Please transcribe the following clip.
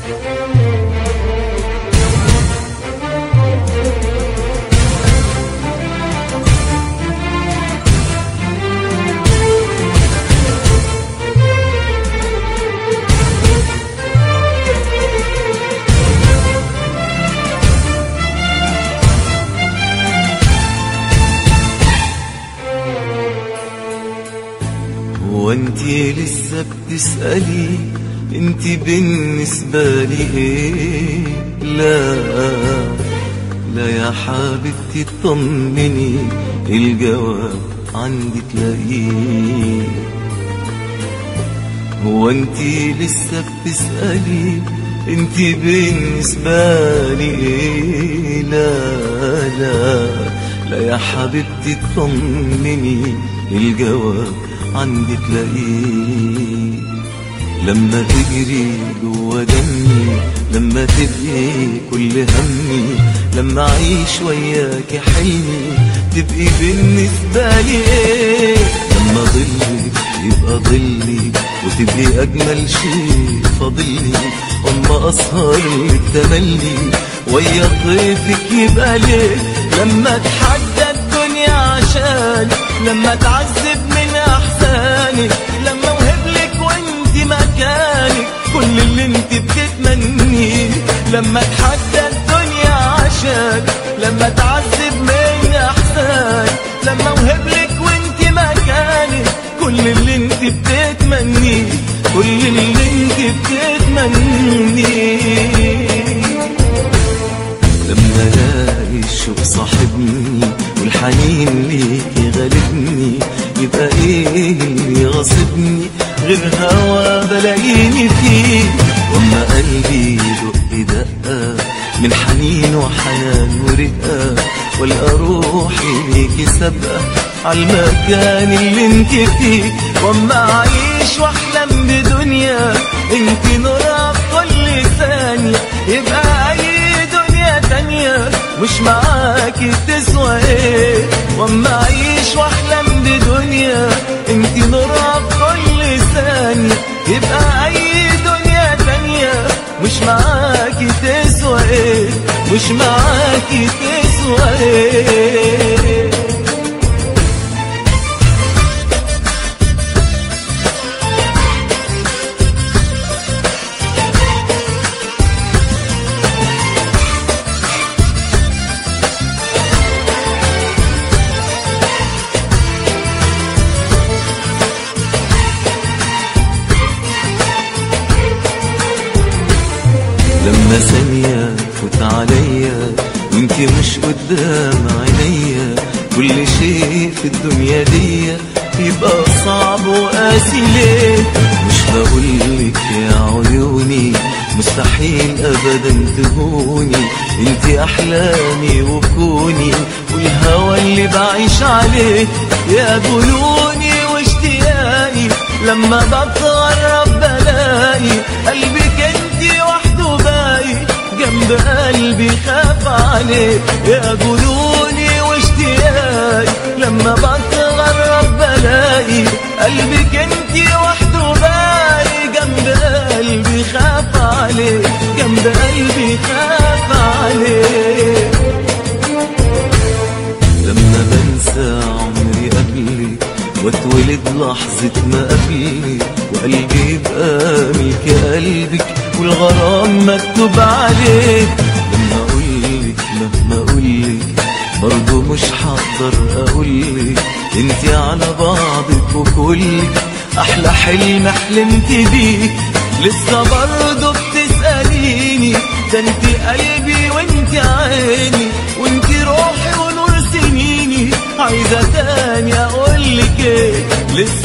وانتي لسه بتسألي انتي بالنسبة لي ايه لا لا يا حبيبتي اطمني الجواب عندي تلاقيه هو انتي لسه بتسألي انتي بالنسبة لي ايه لا لا لا يا حبيبتي اطمني الجواب عندي تلاقيه لما تجري جوا دمي لما تبقي كل همي لما اعيش وياك حلمي تبقي بالنسبة لي ايه لما ظلك يبقى ظلي وتبقي اجمل شيء فاضلي اما اسهر لك تملي ويا طيفك يبقى ليه لما اتحدى الدنيا عشاني لما اتعذب من احزاني لما اوهبلك وانت مكانك كل اللي انت بتتمنيه لما اتحدى الدنيا عشان لما اتعذب من احزاني لما اوهبلك وانت مكانك كل اللي انت بتتمنيه كل اللي انت بتتمنيه لما الاقي الشوق صاحبني والحنين ليكي غالبني يبقى ايه اللي غاصبني غير هوا بلاقيني فيه واما قلبي يدق دقة من حنين وحنان ورقة والقى روحي ليكي سابقة عالمكان اللي انت فيه واما اعيش واحلم بدنيا انت نورها في كل ثانية يبقى اي دنيا تانية مش معاكي تسوى ايه واما اعيش واحلم بدنيا انت نورها في كل ثانية يبقى اي دنيا تانية مش معاكي تسوى ايه مش معاكي تسوى ايه لما ثانية تفوت عليا وانت مش قدام عينيا كل شيء في الدنيا دي يبقى صعب وقاسي ليه مش بقولك يا عيوني مستحيل ابدا تهوني انت احلامي وكوني والهوى اللي بعيش عليه يا جنوني واشتياقي لما بتغرب بلاقي قلبك انت وحده باقي جنب قلبي خاف عليه يا جنوني واشتياقي لما بتغرب بلاقي قلبك انت وحده باقي جنب قلبي خاف عليه جنب قلبي خاف عليه لما بنسى عمري قبلك واتولد لحظة ما قبلك وقلبي يبقى ملك قلبك والغرام مكتوب عليه لما اقولك مهما اقولك برضه مش هقدر اقولك انتي على بعضك وكلك احلى حلم حلمت بيه لسه برضه بتسأليني ده انتي قلبي وانتي عيني وانتي روحي ونور سنيني عايزة تاني اقولك ايه لسه